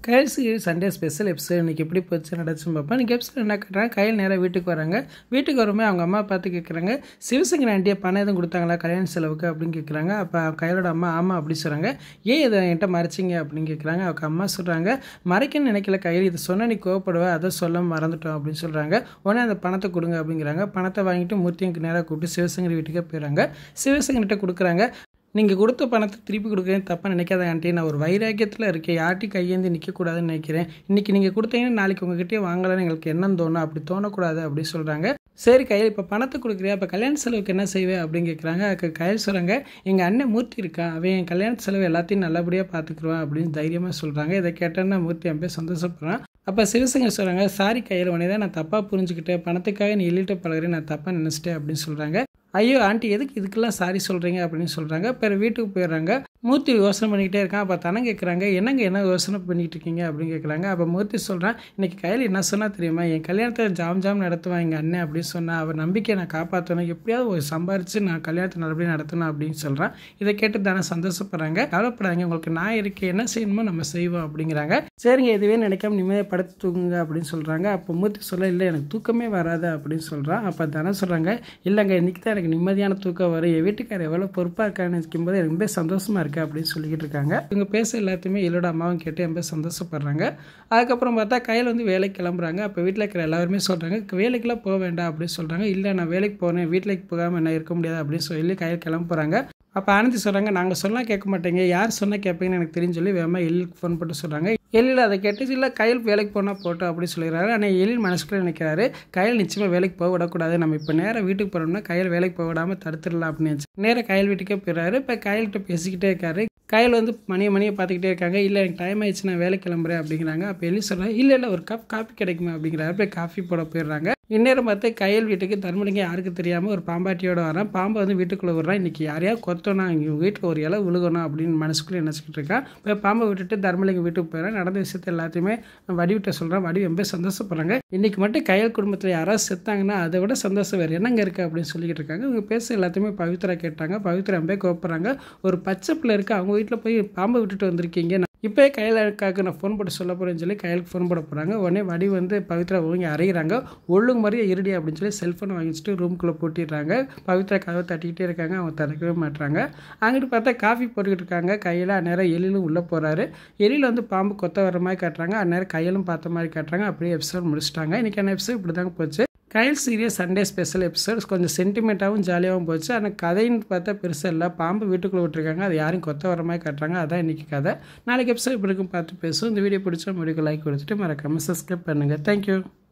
கைல்ஸு Sunday special episode இன்றைக்கி எப்படி போச்சு நடச்சுன்னு பார்ப்போம் இன்றைக்கி எபிசோட் என்ன கட்டுறாங்க கையில் நேராக வீட்டுக்கு வராங்க வீட்டுக்கு வரும்போது அவங்க அம்மா பார்த்து கேட்குறாங்க சிவசங்கர் ஆண்டியை பணம் எதுவும் கொடுத்தாங்களா கல்யாண செலவுக்கு அப்படின்னு கேட்குறாங்க அப்போ கையிலோட அம்மா ஆமாம் அப்படி சொல்கிறாங்க ஏன் இதை என்கிட்ட மறைச்சிங்க அப்படின்னு கேட்குறாங்க அவங்க அம்மா சொல்கிறாங்க மறைக்கணும்னு நினைக்கல கையில் இதை சொன்னால் நீ கோவப்படுவ அதை சொல்ல மறந்துட்டோம் அப்படின்னு சொல்கிறாங்க உடனே அந்த பணத்தை கொடுங்க அப்படிங்கிறாங்க பணத்தை வாங்கிட்டு மூர்த்திக்கு நேராக கூப்பிட்டு சிவசங்கர் வீட்டுக்கே போயிடறாங்க சிவசங்கர்கிட்ட கொடுக்குறாங்க நீங்கள் கொடுத்த பணத்தை திருப்பி கொடுக்குறேன் தப்பாக நினைக்காத ஆண்டி நான் ஒரு வைராக்கியத்தில் இருக்கேன் யார்ட்டி கையேந்தி நிற்கக்கூடாதுன்னு நினைக்கிறேன் இன்றைக்கி நீங்கள் கொடுத்தீங்கன்னா நாளைக்கு உங்ககிட்டயே வாங்கலாம்னு எங்களுக்கு என்னன்னு தோணும் அப்படி தோணக்கூடாது அப்படின்னு சொல்கிறாங்க சரி கையில் இப்போ பணத்தை கொடுக்குறியா அப்போ கல்யாண செலவுக்கு என்ன செய்வேன் அப்படின்னு கேட்குறாங்க அதுக்கு கையில் சொல்கிறாங்க எங்கள் அண்ணன் மூர்த்தி இருக்கான் அவன் என் கல்யாண செலவு எல்லாத்தையும் நல்லபடியாக பார்த்துக்குருவான் அப்படின்னு தைரியமாக சொல்கிறாங்க இதை கேட்டோன்னா மூர்த்தி என் பேர் சந்தோஷப்படுறான் அப்போ சிவசங்கர் சொல்கிறாங்க சாரி கையில் உடனே தான் நான் தப்பாக புரிஞ்சுக்கிட்டேன் பணத்துக்காக நீ எழுதிட்டு பழகிறேன் நான் தப்பாக நினச்சிட்டேன் அப்படின்னு சொல்கிறாங்க ஐயோ ஆண்டி எதுக்கு இதுக்கெல்லாம் சாரி சொல்கிறீங்க அப்படின்னு சொல்கிறாங்க பிறகு வீட்டுக்கு போயிடுறாங்க மூர்த்தி யோசனை பண்ணிக்கிட்டே இருக்கான் அப்போ தனம் கேட்குறாங்க என்னங்க என்ன யோசனை பண்ணிகிட்டு இருக்கீங்க அப்படின்னு கேட்குறாங்க அப்போ மூர்த்தி சொல்கிறான் இன்றைக்கி கையில் என்ன சொன்னால் தெரியுமா என் கல்யாணத்தை ஜாம் ஜாம் நடத்துவான் எங்கள் அண்ணன் அப்படின்னு சொன்னால் அவர் நம்பிக்கையை நான் காப்பாற்றணும் எப்படியாவது ஒரு சம்பாரித்து நான் கல்யாணத்தை நல்லபடியாக நடத்தணும் அப்படின்னு சொல்கிறான் இதை கேட்டு தானே சந்தோஷப்படுறாங்க கவலைப்படாதீங்க உங்களுக்கு நான் இருக்கேன் என்ன செய்யணுமோ நம்ம செய்வோம் அப்படிங்கிறாங்க சரிங்க இதுவே நினைக்காம நிம்மதியாக படுத்து தூங்குங்க அப்படின்னு சொல்கிறாங்க அப்போ மூர்த்தி சொல்ல இல்லை எனக்கு தூக்கமே வராது அப்படின்னு சொல்கிறான் அப்போ தானே சொல்கிறாங்க இல்லைங்க இன்றைக்கி தான் எனக்கு நிம்மதியான தூக்கம் வரும் என் வீட்டுக்காரர் எவ்வளோ பொறுப்பாக இருக்கான்னு நினைக்கும்போது எனக்கு ரொம்ப சந்தோஷமாக இருக்குது அப்படின்னு சொல்லிக்கிட்டு இருக்காங்க இவங்க பேச எல்லாத்தையுமே இல்லோட அம்மாவும் கேட்டு ரொம்ப சந்தோஷப்படுறாங்க அதுக்கப்புறம் பார்த்தா கையில் வந்து வேலைக்கு கிளம்புறாங்க அப்போ வீட்டில் இருக்கிற எல்லாருமே சொல்கிறாங்க வேலைக்கெல்லாம் போக வேண்டாம் அப்படின்னு சொல்கிறாங்க இல்லை நான் வேலைக்கு போகிறேன் வீட்டிലേക്ക് போகாமல் என்ன இருக்க முடியாது அப்படின்னு சொல்லி கையில் கிளம்ப போகிறாங்க அப்போ ஆனந்தி சொல்கிறாங்க நாங்கள் சொன்னால் கேட்க மாட்டேங்க யார் சொன்னால் கேட்பீங்கன்னு எனக்கு தெரியும் சொல்லி வேமா எழிலுக்கு ஃபோன் போட்டு சொல்கிறாங்க எழில் அதை கேட்டு இல்லை கையில் வேலைக்கு போனால் போட்டோம் அப்படி சொல்லிடுறாரு ஆனால் எழில் மனசுக்குள்ளே நினைக்கிறாரு கையில் நிச்சயமாக வேலைக்கு போக விடக்கூடாது நம்ம இப்போ நேராக வீட்டுக்கு போகிறோம்னா கையில் வேலைக்கு போக விடாமல் தடுத்துடலாம் அப்படின்னு நினச்சி நேராக கையில் வீட்டுக்கே போயிடுறாரு இப்போ கையில்கிட்ட பேசிக்கிட்டே இருக்காரு கையில் வந்து மணியை மணியை பார்த்துக்கிட்டே இருக்காங்க இல்லை எனக்கு டைம் ஆயிடுச்சு நான் வேலை கிளம்புறேன் அப்படிங்கிறாங்க அப்போ எலி சொல்கிறேன் இல்லை இல்லை ஒரு கப் காஃபி கிடைக்குமா அப்படிங்கிறாரு போய் காஃபி போட போயிடுறாங்க இந்நேரம் பார்த்து கையல் வீட்டுக்கு தர்மலிங்க யாருக்கு தெரியாமல் ஒரு பாம்பாட்டியோட வரான் பாம்பை வந்து வீட்டுக்குள்ளே விடுறான் இன்றைக்கி யாரையா கொத்தணும் இங்கே வீட்டில் ஒரு இலை விழுகணும் அப்படின்னு மனசுக்குள்ளே நினச்சிக்கிட்டு இருக்கான் இப்போ பாம்பை விட்டுட்டு தர்மலிங்கம் வீட்டுக்கு போயிடறான் நடந்த விஷயத்த எல்லாத்தையுமே வடிவிட்ட சொல்கிறான் வடி ரொம்ப சந்தோஷப்படுறாங்க இன்றைக்கி மட்டும் கையல் குடும்பத்தில் யாராவது செத்தாங்கன்னா அதை விட சந்தோஷம் வேறு என்னங்க இருக்குது அப்படின்னு சொல்லிக்கிட்டு இருக்காங்க இவங்க பேச எல்லாத்தையுமே பவித்ரா கேட்டாங்க பவித்ரா ரொம்ப கோப்படுறாங்க ஒரு பச்சை பிள்ளை இருக்குது அவங்க வீட்டில் போய் பாம்பை விட்டுட்டு வந்திருக்கீங்க இப்போ கையில் இருக்காக்கு நான் ஃபோன் போட்டு சொல்ல போகிறேன்னு சொல்லி கையிலுக்கு ஃபோன் போட போகிறாங்க உடனே வடி வந்து பவித்ரா ஒழுங்கி அறையிறாங்க ஒழுங்கு மாதிரியே இருடி அப்படின்னு சொல்லி செல்ஃபோனை வாங்கிச்சிட்டு ரூம்குள்ளே போட்டிடுறாங்க பவித்ரா கதவை தட்டிக்கிட்டே இருக்காங்க அவங்க திறக்கவே மாட்டுறாங்க அங்கிட்டு பார்த்தா காஃபி போட்டுக்கிட்டு இருக்காங்க கையில் அந்நேரம் எலிலும் உள்ளே போகிறாரு எலியில் வந்து பாம்பு கொத்த வர மாதிரி காட்டுறாங்க அந்நேரம் கையிலும் பார்த்த மாதிரி காட்டுறாங்க அப்படியே எபிசோட் முடிச்சிட்டாங்க இன்றைக்கான எபிசோட் இப்படி தாங்க போச்சு கைல் சீரியஸ் சண்டே ஸ்பெஷல் எபிசோட்ஸ் கொஞ்சம் சென்டிமெண்ட்டாகவும் ஜாலியாகவும் போச்சு ஆனால் கதைன்னு பார்த்தா பெருசாக இல்லை பாம்பு வீட்டுக்குள்ளே விட்டுருக்காங்க அது யாரும் கொத்த வர மாதிரி காட்டுறாங்க அதான் இன்றைக்கி கதை நாளைக்கு எபிசோட் இப்படி இருக்கும் பார்த்து பேசும் இந்த வீடியோ பிடிச்சா முடிவுக்கு லைக் கொடுத்துட்டு மறக்காமல் சப்ஸ்கிரைப் பண்ணுங்கள் தேங்க்யூ